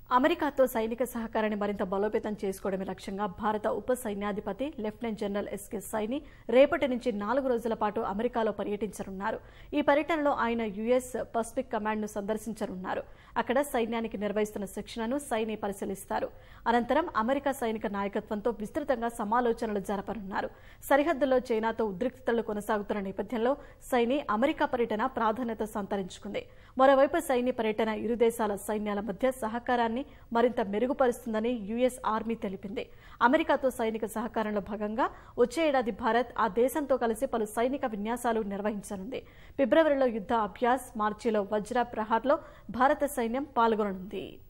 అమెరికాతో సైనిక సహకారాన్ని మరింత బలోపేతం చేసుకోవడమే లక్ష్యంగా భారత ఉప సైన్యాధిపతి లెఫ్టినెంట్ జనరల్ ఎస్కే సైని రేపటి నుంచి నాలుగు రోజుల పాటు అమెరికాలో పర్యటించనున్నారు ఈ పర్యటనలో ఆయన యుఎస్ పసిఫిక్ కమాండ్ ను సందర్శించనున్నారు అక్కడ సైన్యానికి నిర్వహిస్తున్న శిక్షణను సైని పరిశీలిస్తారు అనంతరం అమెరికా సైనిక నాయకత్వంతో విస్తృతంగా సమాలోచనలు జరపనున్నారు సరిహద్దుల్లో చైనాతో ఉద్రిక్తతలు కొనసాగుతున్న నేపథ్యంలో సైని అమెరికా పర్యటన ప్రాధాన్యత సంతరించుకుంది మరోవైపు సైని పర్యటన ఇరు దేశాల సైన్యాల మధ్య సహకారాన్ని మరింత మెరుగుపరుస్తుందని యుఎస్ ఆర్మీ తెలిపింది అమెరికాతో సైనిక సహకారంలో భాగంగా వచ్చే ఏడాది భారత్ ఆ దేశంతో కలిసి పలు సైనిక విన్యాసాలు నిర్వహించనుంది ఫిబ్రవరిలో యుద్ధ అభ్యాస్ మార్చిలో వజ్ర ప్రహార్లో భారత సైన్యం పాల్గొననుంది